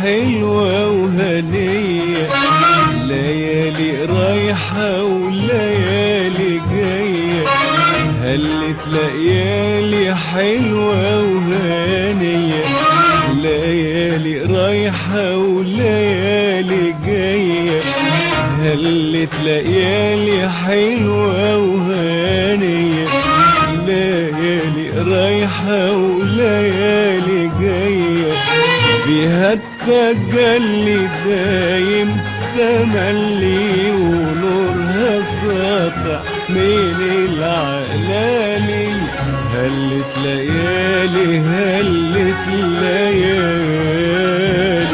حلوة وهنية ليالي رايحة وليالي جاية هلت ليالي حلوة وهنية ليالي رايحة وليالي جاية هلت ليالي حلوة وهانية ليالي رايحة وليالي جاية فيها التجلي دايم تملي ونورها ساطع من العلالي هلت ليالي هلت ليالي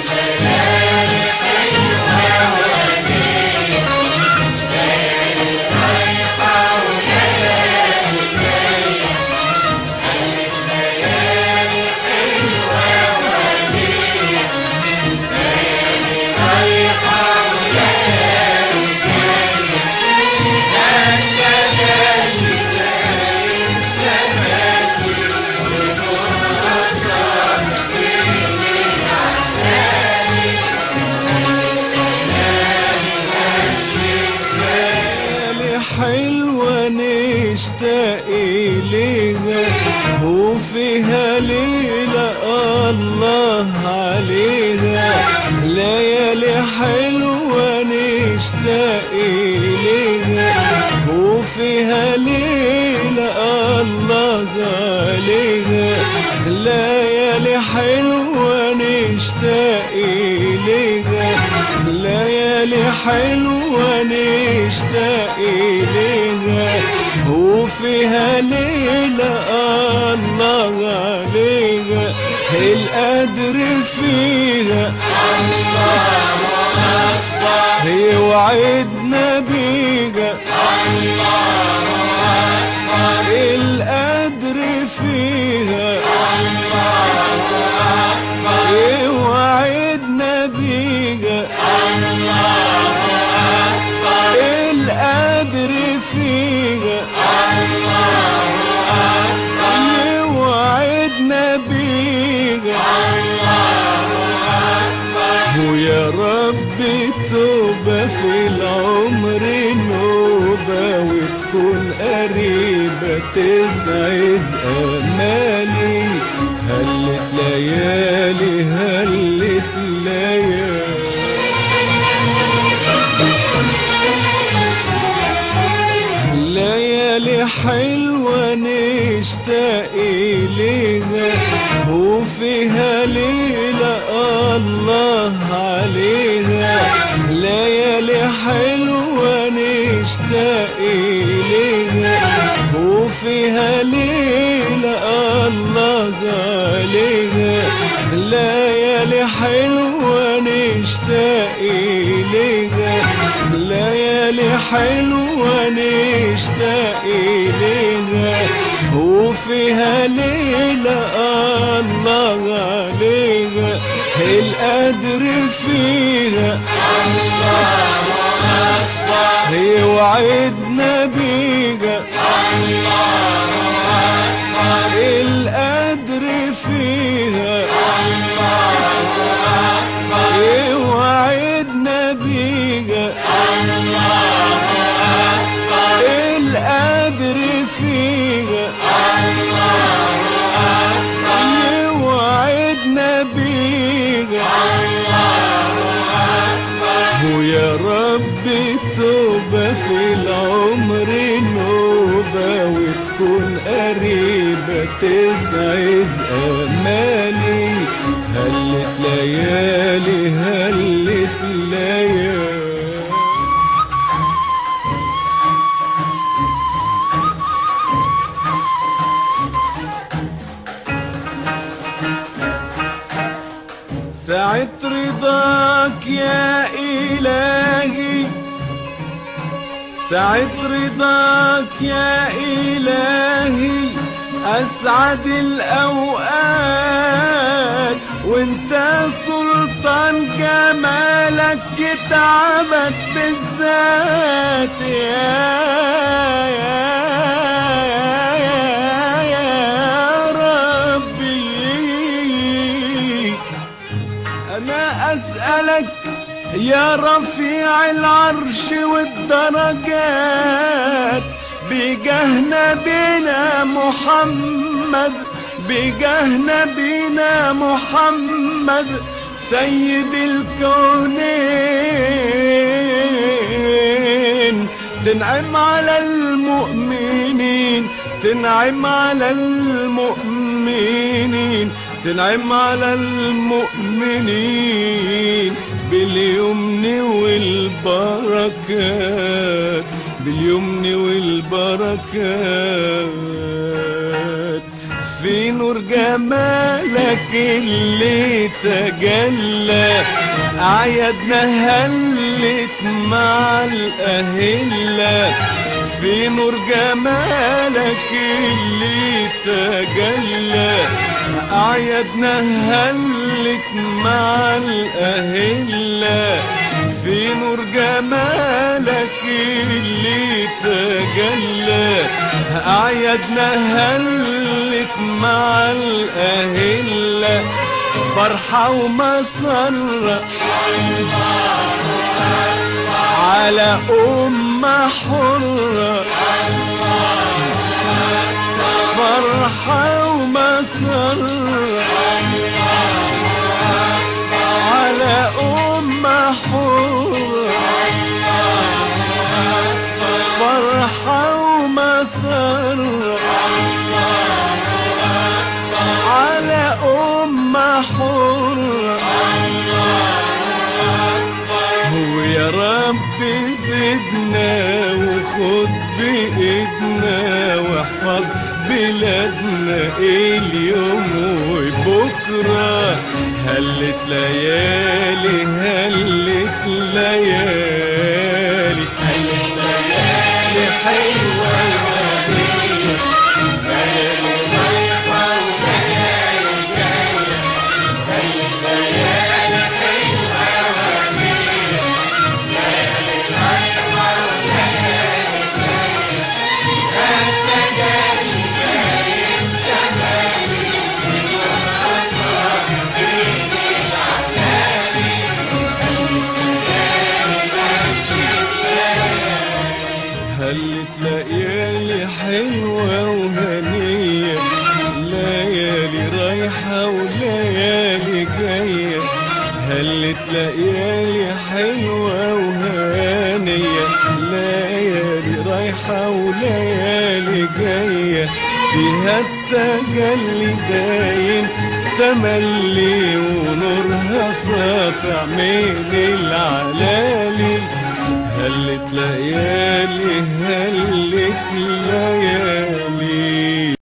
ليالي حلوة نشتاق إليها وفيها ليلة الله عليها ليالي حلوة نشتاق إليها وفيها ليلة الله عليها ليالي حلوة نشتاق إليها ليالي حلوة نشتاق إليها وفيها ليلة الله عليها القدر فيها هي وعدنا بيها القدر فيها هي وعدنا بيها القدر فيها اللي وعدنا بيها ويا رب توبة في العمر نوبة وتكون قريبة تسعد أمالي هلت ليالي هلت ليالي ليالي حلوة نشتاق إليها وفيها ليلة الله عليها ليالي حلوة نشتاق إليها وفيها ليلة الله عليها ليالي حلوة نشتاق إليها ليالي حلوة نشتاق إليها وفيها ليلة الله عليها القدر فيها هي وعدنا بيها القدر فيها هي وعدنا بيها القدر فيها اللي وعدنا بيها ويا رب توبة في العمر نوبة وتكون قريبة تسعد أمالي هلت ليالي هلت ليالي سعة رضاك يا إلهي سعة رضاك يا إلهي أسعد الأوقات وانت سلطان جمالك يتعبد بالذات يا يا يا يا ربي يا رفيع العرش والدرجات بجاه نبينا محمد بجاه نبينا محمد سيد الكونين تنعم على المؤمنين تنعم على المؤمنين تنعم على المؤمنين باليمن والبركات باليمن والبركات في نور جمالك اللي تجلى أعيادنا هلت مع الأهلة في نور جمالك اللي تجلى أعيادنا هلت مع الأهلة في نور جمالك اللي تجلى أعيادنا هلت مع الأهلة فرحة ومسرة على أمة حرة فرحة ومسرة على أمة حرة فرحة ومسرة على أمة حرة ويا رب زدنا وخد بإيدنا واحفظ بلادنا اليوم وبكرة هلت ليالي هلت ليالي هلت ليالي حلوة هلت ليالي حلوة وهنية ليالي رايحة وليالي جاية هلت ليالي حلوة وهنية ليالي رايحة وليالي جاية فيها التجلي دايم تملي ونورها ساطع من العلالي هلت ليالي هلت ليالي